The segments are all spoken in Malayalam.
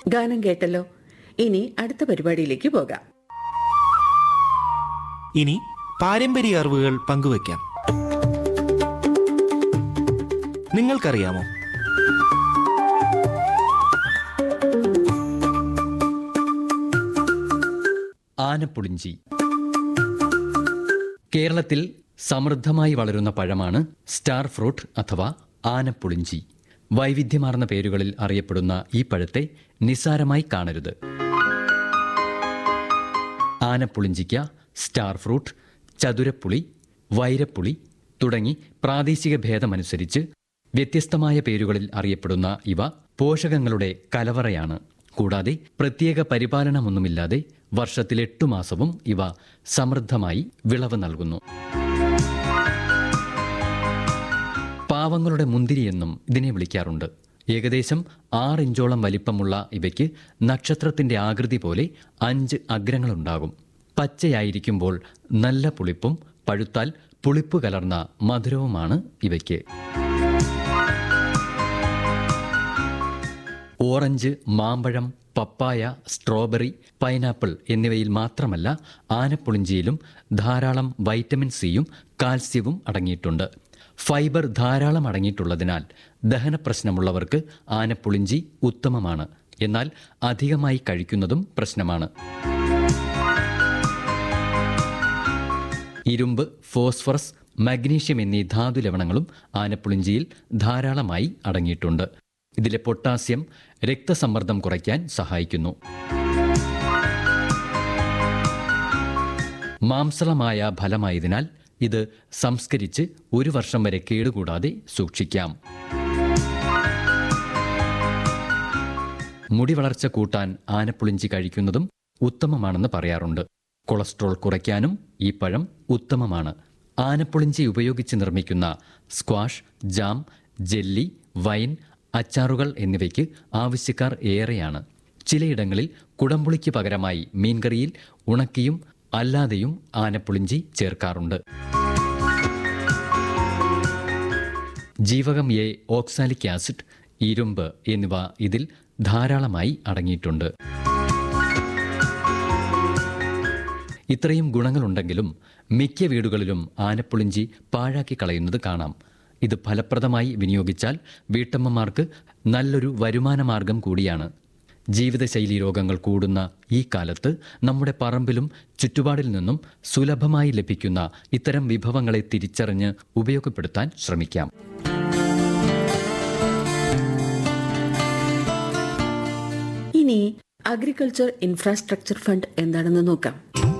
ഗാനം കേട്ടല്ലോ ഇനി അടുത്ത പരിപാടിയിലേക്ക് പോകാം ഇനി പാരമ്പര്യ അറിവുകൾ പങ്കുവയ്ക്കാം നിങ്ങൾക്കറിയാമോ ആനപ്പുളിഞ്ചി കേരളത്തിൽ സമൃദ്ധമായി വളരുന്ന പഴമാണ് സ്റ്റാർ ഫ്രൂട്ട് അഥവാ ആനപ്പുളിഞ്ചി വൈവിധ്യമാർന്ന പേരുകളിൽ അറിയപ്പെടുന്ന ഈ പഴത്തെ നിസ്സാരമായി കാണരുത് ആനപ്പുളിഞ്ചിക്ക സ്റ്റാർ ഫ്രൂട്ട് ചതുരപ്പുളി വൈരപ്പുളി തുടങ്ങി പ്രാദേശിക ഭേദമനുസരിച്ച് വ്യത്യസ്തമായ പേരുകളിൽ അറിയപ്പെടുന്ന ഇവ പോഷകങ്ങളുടെ കലവറയാണ് കൂടാതെ പ്രത്യേക പരിപാലനമൊന്നുമില്ലാതെ വർഷത്തിൽ എട്ടു മാസവും ഇവ സമൃദ്ധമായി വിളവ് നൽകുന്നു പാവങ്ങളുടെ മുന്തിരി എന്നും ഇതിനെ വിളിക്കാറുണ്ട് ഏകദേശം ആറ് ഇഞ്ചോളം വലിപ്പമുള്ള ഇവയ്ക്ക് നക്ഷത്രത്തിന്റെ ആകൃതി പോലെ അഞ്ച് അഗ്രങ്ങളുണ്ടാകും പച്ചയായിരിക്കുമ്പോൾ നല്ല പുളിപ്പും പഴുത്താൽ പുളിപ്പ് കലർന്ന മധുരവുമാണ് ഇവയ്ക്ക് ഓറഞ്ച് മാമ്പഴം പപ്പായ സ്ട്രോബെറി പൈനാപ്പിൾ എന്നിവയിൽ മാത്രമല്ല ആനപ്പുളിഞ്ചിയിലും ധാരാളം വൈറ്റമിൻ സിയും കാൽസ്യവും അടങ്ങിയിട്ടുണ്ട് ഫൈബർ ധാരാളം അടങ്ങിയിട്ടുള്ളതിനാൽ ദഹന പ്രശ്നമുള്ളവർക്ക് ആനപ്പുളിഞ്ചി ഉത്തമമാണ് എന്നാൽ അധികമായി കഴിക്കുന്നതും പ്രശ്നമാണ് ഇരുമ്പ് ഫോസ്ഫറസ് മഗ്നീഷ്യം എന്നീ ധാതു ലവണങ്ങളും ആനപ്പുളിഞ്ചിയിൽ ധാരാളമായി അടങ്ങിയിട്ടുണ്ട് ഇതിലെ പൊട്ടാസ്യം രക്തസമ്മർദ്ദം കുറയ്ക്കാൻ സഹായിക്കുന്നു മാംസളമായ ഫലമായതിനാൽ ഇത് സംസ്കരിച്ച് ഒരു വർഷം വരെ കേടുകൂടാതെ സൂക്ഷിക്കാം മുടി വളർച്ച കൂട്ടാൻ ആനപ്പുളിഞ്ചി കഴിക്കുന്നതും ഉത്തമമാണെന്ന് പറയാറുണ്ട് കൊളസ്ട്രോൾ കുറയ്ക്കാനും ഈ പഴം ഉത്തമമാണ് ആനപ്പുളിഞ്ചി ഉപയോഗിച്ച് നിർമ്മിക്കുന്ന സ്ക്വാഷ് ജാം ജെല്ലി വൈൻ അച്ചാറുകൾ എന്നിവയ്ക്ക് ആവശ്യക്കാർ ഏറെയാണ് ചിലയിടങ്ങളിൽ കുടംപുളിക്ക് പകരമായി മീൻകറിയിൽ ഉണക്കിയും അല്ലാതെയും ആനപ്പുളിഞ്ചി ചേർക്കാറുണ്ട് ജീവകം എ ഓക്സാലിക് ആസിഡ് ഇരുമ്പ് എന്നിവ ഇതിൽ ധാരാളമായി അടങ്ങിയിട്ടുണ്ട് ഇത്രയും ഗുണങ്ങളുണ്ടെങ്കിലും മിക്ക വീടുകളിലും ആനപ്പുളിഞ്ചി പാഴാക്കി കളയുന്നത് കാണാം ഇത് ഫലപ്രദമായി വിനിയോഗിച്ചാൽ വീട്ടമ്മമാർക്ക് നല്ലൊരു വരുമാന മാർഗം കൂടിയാണ് ജീവിതശൈലി രോഗങ്ങൾ കൂടുന്ന ഈ കാലത്ത് നമ്മുടെ പറമ്പിലും ചുറ്റുപാടിൽ നിന്നും സുലഭമായി ലഭിക്കുന്ന ഇത്തരം വിഭവങ്ങളെ തിരിച്ചറിഞ്ഞ് ഉപയോഗപ്പെടുത്താൻ ശ്രമിക്കാം ഇനി അഗ്രികൾച്ചർ ഇൻഫ്രാസ്ട്രക്ചർ ഫണ്ട് എന്താണെന്ന് നോക്കാം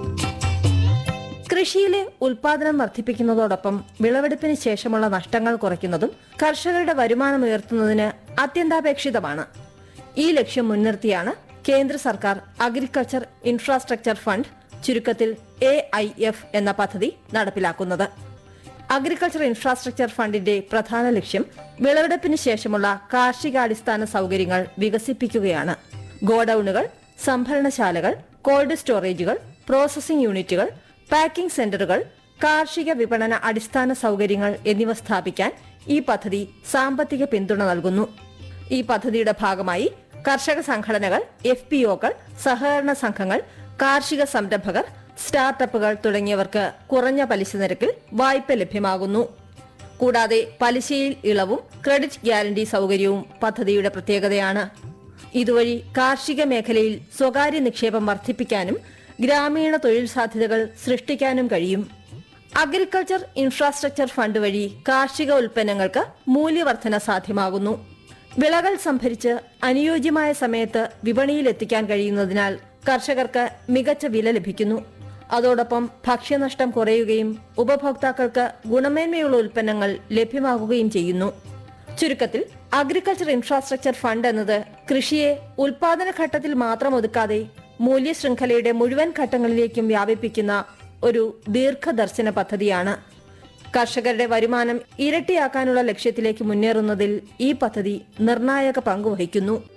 കൃഷിയിലെ ഉൽപാദനം വർദ്ധിപ്പിക്കുന്നതോടൊപ്പം വിളവെടുപ്പിന് ശേഷമുള്ള നഷ്ടങ്ങൾ കുറയ്ക്കുന്നതും കർഷകരുടെ വരുമാനം ഉയർത്തുന്നതിന് അത്യന്താപേക്ഷിതമാണ് ഈ ലക്ഷ്യം മുൻനിർത്തിയാണ് കേന്ദ്ര സർക്കാർ അഗ്രികൾച്ചർ ഇൻഫ്രാസ്ട്രക്ചർ ഫണ്ട് ചുരുക്കത്തിൽ എ ഐ എഫ് എന്ന പദ്ധതി നടപ്പിലാക്കുന്നത് അഗ്രികൾച്ചർ ഇൻഫ്രാസ്ട്രക്ചർ ഫണ്ടിന്റെ പ്രധാന ലക്ഷ്യം വിളവെടുപ്പിന് ശേഷമുള്ള കാർഷികാടിസ്ഥാന സൗകര്യങ്ങൾ വികസിപ്പിക്കുകയാണ് ഗോഡൌണുകൾ സംഭരണശാലകൾ കോൾഡ് സ്റ്റോറേജുകൾ പ്രോസസിംഗ് യൂണിറ്റുകൾ പാക്കിംഗ് സെന്ററുകൾ കാർഷിക വിപണന അടിസ്ഥാന സൗകര്യങ്ങൾ എന്നിവ സ്ഥാപിക്കാൻ ഈ പദ്ധതി സാമ്പത്തിക പിന്തുണ നൽകുന്നു ഈ പദ്ധതിയുടെ ഭാഗമായി കർഷക സംഘടനകൾ എഫ് പി ഒകൾ സഹകരണ സംഘങ്ങൾ കാർഷിക സംരംഭകർ സ്റ്റാർട്ടപ്പുകൾ തുടങ്ങിയവർക്ക് കുറഞ്ഞ പലിശ നിരക്കിൽ വായ്പ ലഭ്യമാകുന്നു കൂടാതെ പലിശയിൽ ഇളവും ക്രെഡിറ്റ് ഗ്യാരണ്ടി സൗകര്യവും പദ്ധതിയുടെ പ്രത്യേകതയാണ് ഇതുവഴി കാർഷിക മേഖലയിൽ സ്വകാര്യ നിക്ഷേപം വർദ്ധിപ്പിക്കാനും ഗ്രാമീണ തൊഴിൽ സാധ്യതകൾ സൃഷ്ടിക്കാനും കഴിയും അഗ്രികൾച്ചർ ഇൻഫ്രാസ്ട്രക്ചർ ഫണ്ട് വഴി കാർഷിക ഉൽപ്പന്നങ്ങൾക്ക് മൂല്യവർധന സാധ്യമാകുന്നു വിളകൾ സംഭരിച്ച് അനുയോജ്യമായ സമയത്ത് വിപണിയിൽ എത്തിക്കാൻ കഴിയുന്നതിനാൽ കർഷകർക്ക് മികച്ച വില ലഭിക്കുന്നു അതോടൊപ്പം ഭക്ഷ്യനഷ്ടം കുറയുകയും ഉപഭോക്താക്കൾക്ക് ഗുണമേന്മയുള്ള ഉൽപ്പന്നങ്ങൾ ലഭ്യമാകുകയും ചെയ്യുന്നു ചുരുക്കത്തിൽ അഗ്രികൾച്ചർ ഇൻഫ്രാസ്ട്രക്ചർ ഫണ്ട് എന്നത് കൃഷിയെ ഉൽപാദന ഘട്ടത്തിൽ മാത്രം ഒതുക്കാതെ മൂല്യശൃംഖലയുടെ മുഴുവൻ ഘട്ടങ്ങളിലേക്കും വ്യാപിപ്പിക്കുന്ന ഒരു ദീർഘദർശന പദ്ധതിയാണ് കർഷകരുടെ വരുമാനം ഇരട്ടിയാക്കാനുള്ള ലക്ഷ്യത്തിലേക്ക് മുന്നേറുന്നതിൽ ഈ പദ്ധതി നിർണായക പങ്ക് വഹിക്കുന്നു